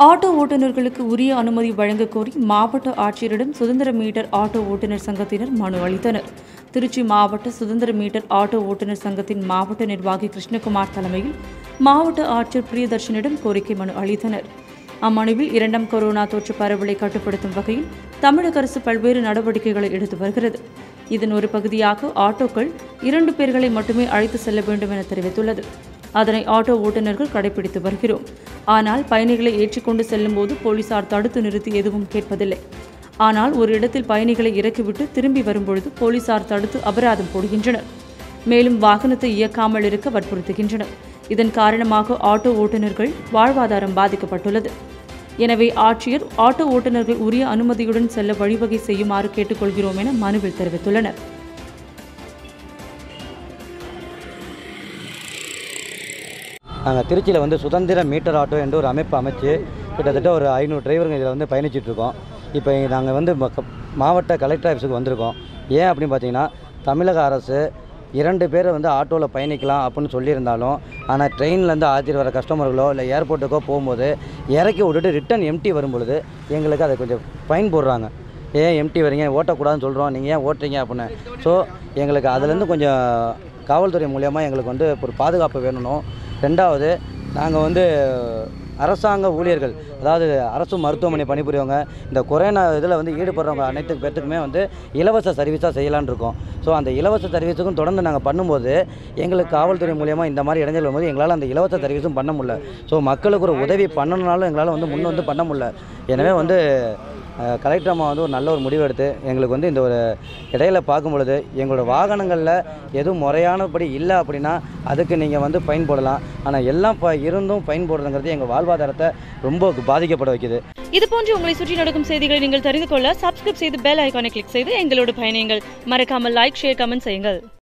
auto ஓட்டுநர்களுக்கு உரிய அனுமதி வழங்கக் கோரி மாவட்ட ஆட்சியரிடம் சுதந்திர மீட்டர் ஆட்டோ ஓட்டுநர் சங்கத்தினர் மனு அளித்தனர் திருச்சி மாவட்ட சுதந்திர மீட்டர் ஆட்டோ ஓட்டுநர் சங்கத்தின் மாவட்ட நிர்வாகி கிருஷ்ணகுமார் தலைமையில் மாவட்ட ஆட்சியர் பிரியதர்ஷனிடம் கோரிக்கை மனு அளித்தனர் அம்மனுவில் இரண்டாம் கொரோனா தொற்று பரவலை கட்டுப்படுத்தும் வகையில் தமிழக அரசு பல்வேறு நடவடிக்கைகளை எடுத்து வருகிறது இதன் ஒரு பகுதியாக ஆட்டோக்கள் இரண்டு பேர்களை மட்டுமே அழைத்து செல்ல வேண்டும் என தெரிவித்துள்ளது அதனை ஆட்டோ ஓட்டுநர்கள் கடைபிடித்து வருகிறோம் ஆனால் பயணிகளை ஏற்றிக்கொண்டு செல்லும்போது போலீசார் தடுத்து நிறுத்தி எதுவும் கேட்பதில்லை ஆனால் ஒரு இடத்தில் பயணிகளை இறக்கிவிட்டு திரும்பி வரும்பொழுது போலீசார் தடுத்து அபராதம் போடுகின்றனர் மேலும் வாகனத்தை இயக்காமல் இருக்க வற்புறுத்துகின்றனர் இதன் காரணமாக ஆட்டோ ஓட்டுநர்கள் வாழ்வாதாரம் பாதிக்கப்பட்டுள்ளது எனவே ஆட்சியர் ஆட்டோ ஓட்டுநர்கள் உரிய அனுமதியுடன் செல்ல வழிவகை செய்யுமாறு கேட்டுக்கொள்கிறோம் என மனுவில் தெரிவித்துள்ளனர் நாங்கள் திருச்சியில் வந்து சுதந்திர மீட்டர் ஆட்டோ என்ற ஒரு அமைப்பு அமைச்சு கிட்டத்தட்ட ஒரு ஐநூறு டிரைவருங்க இதில் வந்து பயணிச்சிட்டு இருக்கோம் இப்போ நாங்கள் வந்து மக்க- மாவட்ட கலெக்டர் ஆஃபீஸுக்கு வந்திருக்கோம் ஏன் அப்படின்னு பார்த்தீங்கன்னா தமிழக அரசு இரண்டு பேரை வந்து ஆட்டோவில் பயணிக்கலாம் அப்படின்னு சொல்லியிருந்தாலும் ஆனால் ட்ரெயின்லேருந்து ஆத்திட்டு வர கஸ்டமர்களோ இல்லை ஏர்போர்ட்டுக்கோ போகும்போது இறக்கி விட்டுட்டு ரிட்டன் எம்டி வரும்பொழுது எங்களுக்கு அதை கொஞ்சம் ஃபைன் போடுறாங்க ஏன் எம்டி வரீங்க ஓட்டக்கூடாதுன்னு சொல்கிறோம் நீங்கள் ஏன் ஓட்டுறீங்க அப்படின்னு ஸோ எங்களுக்கு அதுலேருந்து கொஞ்சம் காவல்துறை மூலியமாக எங்களுக்கு வந்து ஒரு பாதுகாப்பு வேணும் ரெண்டாவது நாங்கள் வந்து அரசாங்க ஊழியர்கள் அதாவது அரசு மருத்துவமனை பணிபுரியவங்க இந்த கொரோனா இதில் வந்து ஈடுபடுறவங்க அனைத்து பேர்த்துக்குமே வந்து இலவச சர்வீஸாக செய்யலான்னு இருக்கோம் ஸோ அந்த இலவச சர்வீஸுக்கும் தொடர்ந்து நாங்கள் பண்ணும்போது எங்களுக்கு காவல்துறை மூலியமாக இந்த மாதிரி இடைஞ்சல் வரும்போது எங்களால் அந்த இலவச சர்வீஸும் பண்ண முடியல ஸோ மக்களுக்கு ஒரு உதவி பண்ணணுனாலும் எங்களால் வந்து முன் வந்து பண்ண முடியல எனவே வந்து அஹ், கலெக்டர் அம்மா வந்து ஒரு நல்ல ஒரு முடிவு எடுத்து எங்களுக்கு வந்து இந்த ஒரு இடையில பார்க்கும் பொழுது எங்களோட வாகனங்களில் எதுவும் முறையானபடி இல்லை அப்படின்னா அதுக்கு நீங்கள் வந்து ஃபைன் போடலாம் ஆனால் எல்லாம் இப்போ இருந்தும் ஃபைன் போடுறதுங்கிறது எங்கள் வாழ்வாதாரத்தை ரொம்ப பாதிக்கப்பட வைக்குது இது போன்று உங்களை சுற்றி நடக்கும் செய்திகளை நீங்கள் தெரிந்து கொள்ள சப்ஸ்கிரைப் செய்து பெல் ஐகானை கிளிக் செய்து எங்களோடு பயணியுங்கள் மறக்காமல் லைக் ஷேர் கமெண்ட் செய்யுங்கள்